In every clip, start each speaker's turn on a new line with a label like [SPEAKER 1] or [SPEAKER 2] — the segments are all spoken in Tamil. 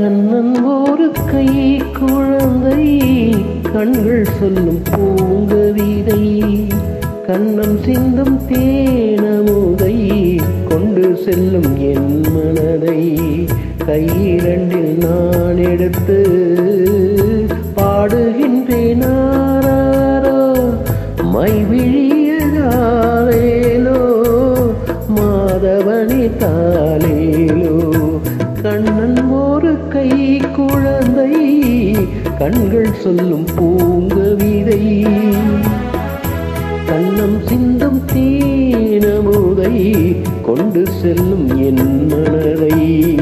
[SPEAKER 1] கண்ணன் ஒரு கை குழந்தை கண்கள் சொல்லும் பூங்கவிதை கண்ணம் சிந்தும் தேனமுதை கொண்டு செல்லும் என் மனதை கையிரண்டில் நான் எடுத்து பாடுகின்றேன் ஆராரோ மை விழியதாலேலோ மாதவனி தாலேலோ கண்ணன் ஒரு கை குழந்தை கண்கள் சொல்லும் பூங்கவிதை கண்ணம் சிந்தும் தீனமுதை கொண்டு செல்லும் என் மனதை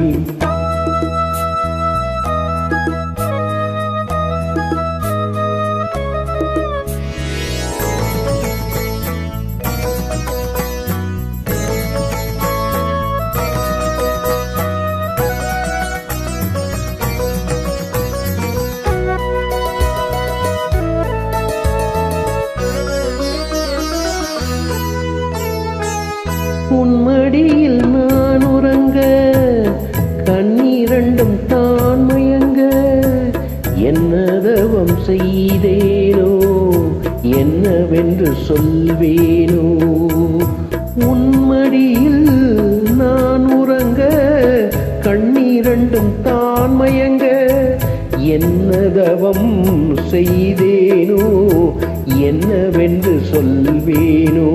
[SPEAKER 1] உன்மடியில் நான் உறங்க கண்ணீரண்டும் தான் மயங்க என்னதவம் செய்தேனோ என்னவென்று சொல்வேனோ உன்மடியில் நான் உறங்க கண்ணீரண்டும் தான் மயங்க என்னதவம் செய்தேனோ என்னவென்று சொல்வேனோ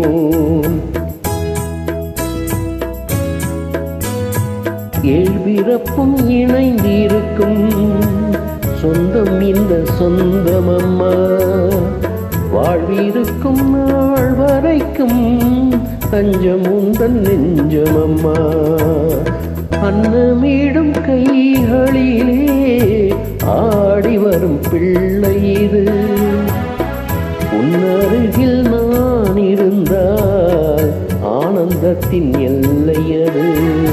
[SPEAKER 1] ஏழ்பிறப்பும் இணைந்திருக்கும் சொந்தம் இந்த சொந்தமம்மா வாழ்விருக்கும் நாள் வரைக்கும் தஞ்சம் உந்தன் நெஞ்சமம்மா அன்னமிடும் கைகளிலே ஆடி வரும் பிள்ளை இது உன்னருகில் நான் இருந்தால் ஆனந்தத்தின் எல்லையது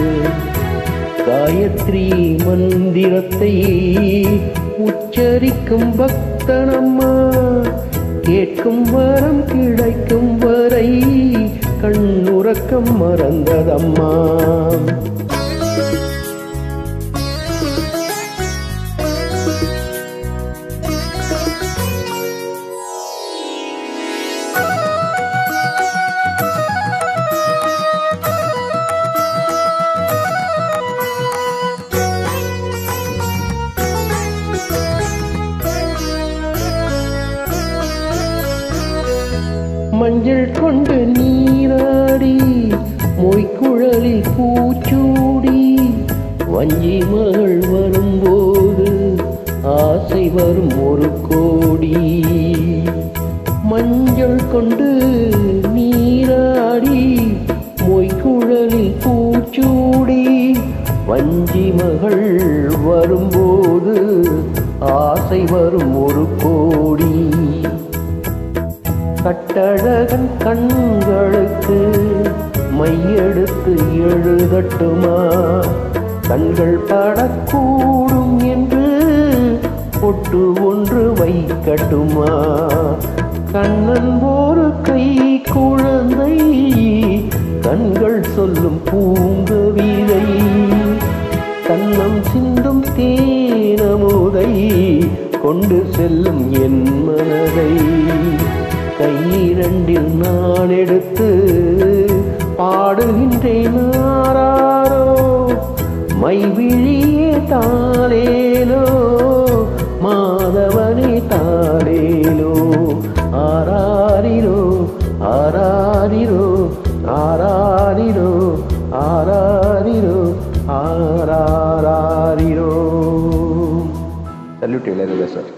[SPEAKER 1] காயத்ரி மந்திரத்தை உச்சரிக்கும் பக்தனம்மா கேட்கும் வரம் கிடைக்கும் வரை கண்ணுறக்கம் மறந்ததம்மா மஞ்சள் கொண்டு நீராடி மொய்க்குழலில் பூச்சூடி வஞ்சி மகள் வரும்போது ஆசை வரும் ஒரு கோடி மஞ்சள் கொண்டு நீராடி மொய்க்குழலில் பூச்சூடி வஞ்சி மகள் வரும்போது ஆசை வரும் ஒரு கோடி கட்டழகன் கண்களுக்கு மையெடுத்து எழுதட்டுமா கண்கள் படக்கூடும் என்று பொட்டு ஒன்று வைக்கட்டுமா கண்ணன் ஒரு கை குழந்தை கண்கள் சொல்லும் பூங்கவிதை கண்ணம் சிந்தும் தேனமுதை கொண்டு செல்லும் என் மனதை கையிரண்டில் நான் எடுத்து பாடுகின்றேன் ஆராரோ மை விழியே தாளேலோ மாதவனே தாளேலோ ஆராரிரோ ஆராரிரோ ஆராரிரோ ஆராரிரோ ஆராரிரோ
[SPEAKER 2] சல்யூட் இளையராஜா சார்